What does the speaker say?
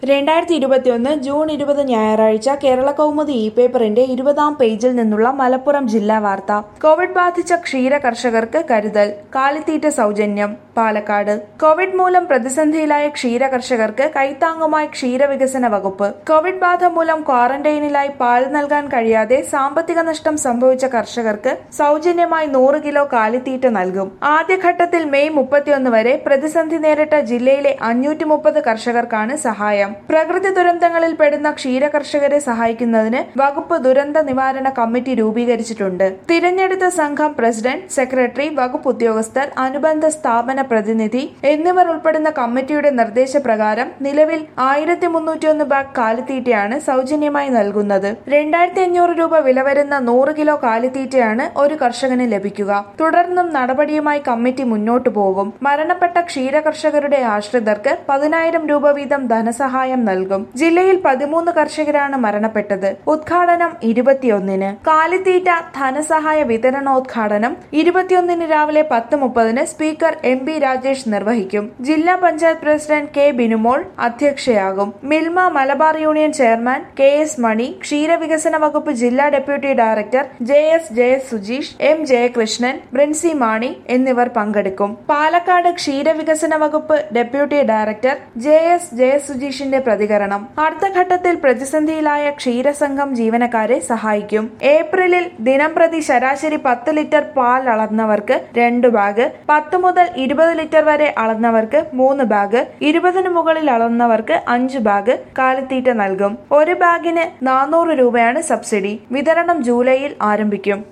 രണ്ടായിരത്തി ഇരുപത്തിയൊന്ന് ജൂൺ ഇരുപത് ഞായറാഴ്ച കേരള കൗമുദി ഇ പേപ്പറിന്റെ ഇരുപതാം പേജിൽ നിന്നുള്ള മലപ്പുറം ജില്ലാ വാർത്ത കോവിഡ് ബാധിച്ച ക്ഷീര കർഷകർക്ക് കരുതൽ കാലിത്തീറ്റ സൗജന്യം പാലക്കാട് കോവിഡ് മൂലം പ്രതിസന്ധിയിലായ ക്ഷീര കർഷകർക്ക് കൈത്താങ്ങുമായി ക്ഷീരവികസന വകുപ്പ് കോവിഡ് ബാധ മൂലം ക്വാറന്റൈനിലായി പാൽ നൽകാൻ കഴിയാതെ സാമ്പത്തിക നഷ്ടം സംഭവിച്ച കർഷകർക്ക് സൗജന്യമായി നൂറ് കിലോ കാലിത്തീറ്റ നൽകും ആദ്യഘട്ടത്തിൽ മെയ് മുപ്പത്തിയൊന്ന് വരെ പ്രതിസന്ധി നേരിട്ട ജില്ലയിലെ അഞ്ഞൂറ്റി മുപ്പത് കർഷകർക്കാണ് സഹായം പ്രകൃതി ദുരന്തങ്ങളിൽ പെടുന്ന ക്ഷീര കർഷകരെ സഹായിക്കുന്നതിന് വകുപ്പ് ദുരന്ത നിവാരണ കമ്മിറ്റി രൂപീകരിച്ചിട്ടുണ്ട് തിരഞ്ഞെടുത്ത സംഘം പ്രസിഡന്റ് സെക്രട്ടറി വകുപ്പ് ഉദ്യോഗസ്ഥർ അനുബന്ധ സ്ഥാപന പ്രതിനിധി എന്നിവർ ഉൾപ്പെടുന്ന കമ്മിറ്റിയുടെ നിർദ്ദേശപ്രകാരം നിലവിൽ ആയിരത്തി മുന്നൂറ്റിയൊന്ന് ബാഗ് കാലിത്തീറ്റയാണ് സൗജന്യമായി നൽകുന്നത് രണ്ടായിരത്തി അഞ്ഞൂറ് രൂപ വില വരുന്ന നൂറ് കിലോ കാലിത്തീറ്റയാണ് ഒരു കർഷകന് ലഭിക്കുക തുടർന്നും നടപടിയുമായി കമ്മിറ്റി മുന്നോട്ടു പോകും മരണപ്പെട്ട ക്ഷീര കർഷകരുടെ ആശ്രിതർക്ക് പതിനായിരം രൂപ വീതം ധനസഹായം നൽകും ജില്ലയിൽ പതിമൂന്ന് കർഷകരാണ് മരണപ്പെട്ടത് ഉദ്ഘാടനം ഇരുപത്തിയൊന്നിന് കാലിത്തീറ്റ ധനസഹായ വിതരണോദ്ഘാടനം ഇരുപത്തിയൊന്നിന് രാവിലെ പത്ത് മുപ്പതിന് സ്പീക്കർ എം പി രാജേഷ് നിർവഹിക്കും ജില്ലാ പഞ്ചായത്ത് പ്രസിഡന്റ് കെ ബിനുമോൾ അധ്യക്ഷയാകും Milma Malabar union chairman K S Mani ക്ഷീരവികസന വകുപ്പ് ജില്ലാ deputy director J S Jaya Sujeesh M Jayakrishnan Brincy Mani എന്നിവർ പങ്കെടുക്കും പാലക്കാട് ക്ഷീരവികസന വകുപ്പ് ഡെപ്യൂട്ടി ഡയറക്ടർ ജെ എസ് ജയസുജീഷിന്റെ പ്രതികരണം അടുത്ത പ്രതിസന്ധിയിലായ ക്ഷീരസംഘം ജീവനക്കാരെ സഹായിക്കും ഏപ്രിലിൽ ദിനംപ്രതി ശരാശരി പത്ത് ലിറ്റർ പാൽ അളന്നവർക്ക് രണ്ട് ബാഗ് പത്ത് മുതൽ ഇരുപത് ലിറ്റർ വരെ അളന്നവർക്ക് മൂന്ന് ബാഗ് ഇരുപതിന് മുകളിൽ അളന്നവർക്ക് അഞ്ച് ബാഗ് കാലിത്തീറ്റ നൽകും ഒരു ബാഗിന് നാനൂറ് രൂപയാണ് സബ്സിഡി വിതരണം ജൂലൈയിൽ ആരംഭിക്കും